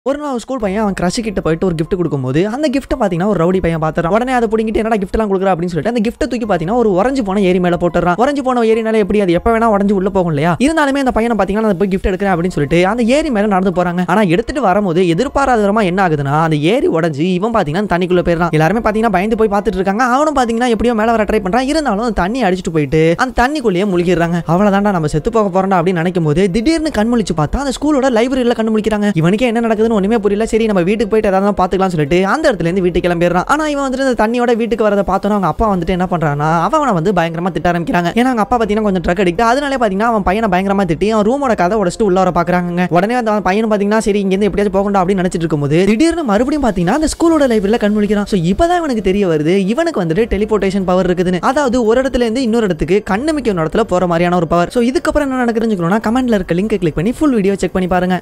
ஒரு நாள் ஸ்கூல் பையன் அவன் கிரஷ் கிட்ட போயிட்டு ஒரு gift கொடுக்கும்போது அந்த கிஃப்ட்டை பார்த்தீங்கன்னா ஒரு ரவுடி பையன் பார்த்துறான் உடனே அதை பிடிங்கிட்டு என்னடா கிஃப்ட்லாம் கொடுக்குற அப்படின்னு சொல்லிட்டு அந்த கிஃப்ட்டை தூக்கி பார்த்தீங்கன்னா ஒரு உறைஞ்சு போன ஏரி மேலே போட்டுறான் உறைஞ்சு போன ஏரினால எப்படி அது எப்போ வேணா உடஞ்சு உள்ள போகும் இல்லையா இருந்தாலுமே அந்த பையனை பார்த்தீங்கன்னா அதை போய் கிஃப்ட் எடுக்கிறேன் அப்படின்னு சொல்லிட்டு அந்த ஏரி மேலே நடந்து போறாங்க ஆனா எடுத்துட்டு வரும்போது எதிர்பாராத விதமா என்ன ஆகுதுன்னா அந்த ஏரி உடஞ்சு இவன் பார்த்தீங்கன்னா அந்த தண்ணிக்குள்ள போயிடறான் எல்லாருமே பார்த்தீங்கன்னா பயந்து போய் பார்த்துட்டு இருக்காங்க அவனும் பார்த்தீங்கன்னா எப்படியோ மேலே வர ட்ரை பண்றான் இருந்தாலும் அந்த தண்ணி அடிச்சுட்டு போயிட்டு அந்த தண்ணிக்குள்ளேயே முழுகிடுறாங்க அவ்வளவுதான்டா நம்ம செத்து போக போறோம்டா அப்படின்னு நினைக்கும் போது திடீர்னு கண் முழிச்சு பார்த்தா அந்த ஸ்கூலோட லைப்ரரியில கண்ணு முழிக்கிறாங்க இவனுக்கே என்ன நடக்குதுன்னு ஒண்ணுமே புரியல சரி நம்ம வீட்டுக்கு போயிட்டு ஏதாவது பாத்துக்கலாம் சொல்லிட்டு அந்த இடத்துல இருந்து வீட்டுக்கு கிளம்பிடுறான் ஆனா இவன் வந்துட்டு அந்த தண்ணியோட வீட்டுக்கு வரதை பார்த்தோன்னா அவங்க அப்பா வந்துட்டு என்ன பண்றான்னா அவன் அவனை வந்து பயங்கரமா திட்ட ஆரம்பிக்கிறாங்க ஏன்னா அவங்க அப்பா பாத்தீங்கன்னா கொஞ்சம் ட்ரக் அடிக்ட் அதனாலே பாத்தீங்கன்னா அவன் பையனை பயங்கரமா திட்டி அவன் ரூமோட கதை உடச்சிட்டு உள்ள வர பாக்குறாங்க உடனே அந்த பையனும் பாத்தீங்கன்னா சரி இங்க இருந்து எப்படியாச்சும் போகணும் அப்படின்னு நினைச்சிட்டு இருக்கும்போது திடீர்னு மறுபடியும் பாத்தீங்கன்னா அந்த ஸ்கூலோட லைப்ரரியில கண் முழிக்கிறான் சோ இப்பதான் இவனுக்கு தெரிய வருது இவனுக்கு வந்துட்டு டெலிபோர்டேஷன் பவர் இருக்குதுன்னு அதாவது ஒரு இடத்துல இருந்து இன்னொரு இடத்துக்கு கண்ணமிக்க இடத்துல போற மாதிரியான ஒரு பவர் சோ இதுக்கப்புறம் என்ன நடக்குதுன்னு கமெண்ட்ல இருக்க லிங்க் கிளிக் பண்ணி ஃபுல் வீடியோ செக் பண்ணி பாருங்க